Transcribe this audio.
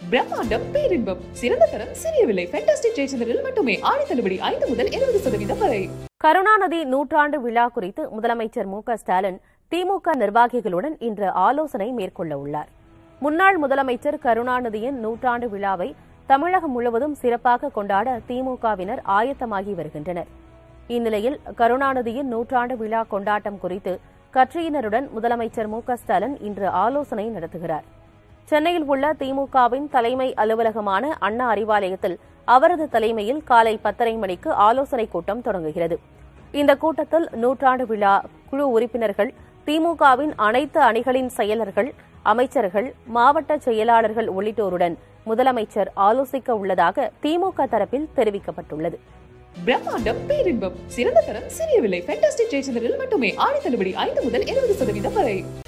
பிரம்மாண்டம் பேரின்பம் சிறந்த தரம் சிறிய விலை ஃபேண்டாஸ்டிக் ஜெயச்சந்திரில் மட்டுமே ஆடி தள்ளுபடி ஐந்து முதல் இருபது சதவீதம் வரை கருணாநிதி நூற்றாண்டு விழா குறித்து முதலமைச்சர் மு க ஸ்டாலின் திமுக நிர்வாகிகளுடன் இன்று ஆலோசனை மேற்கொள்ள உள்ளார் முன்னாள் முதலமைச்சர் கருணாநிதியின் நூற்றாண்டு விழாவை தமிழகம் முழுவதும் சிறப்பாக கொண்டாட திமுகவினர் ஆயத்தமாகி வருகின்றனர் இந்நிலையில் கருணாநிதியின் நூற்றாண்டு விழா கொண்டாட்டம் குறித்து கட்சியினருடன் முதலமைச்சர் மு க ஸ்டாலின் இன்று ஆலோசனை நடத்துகிறார் சென்னையில் உள்ள திமுகவின் தலைமை அலுவலகமான அண்ணா அறிவாலயத்தில் அவரது தலைமையில் காலை பத்தரை மணிக்கு ஆலோசனைக் கூட்டம் தொடங்குகிறது இந்த கூட்டத்தில் நூற்றாண்டு விழா குழு உறுப்பினர்கள் திமுகவின் அனைத்து அணிகளின் செயலர்கள் அமைச்சர்கள் மாவட்ட செயலாளர்கள் உள்ளிட்டோருடன் முதலமைச்சர் ஆலோசிக்க உள்ளதாக திமுக தரப்பில் தெரிவிக்கப்பட்டுள்ளது பிரம்மாண்டம் பேரின்பம் சிறந்த தரம் சிறிய விலை ஃபேண்டாஸ்டிக் ஜெயச்சந்திரில் மட்டுமே ஆடி தள்ளுபடி ஐந்து முதல் இருபது சதவீதம் வரை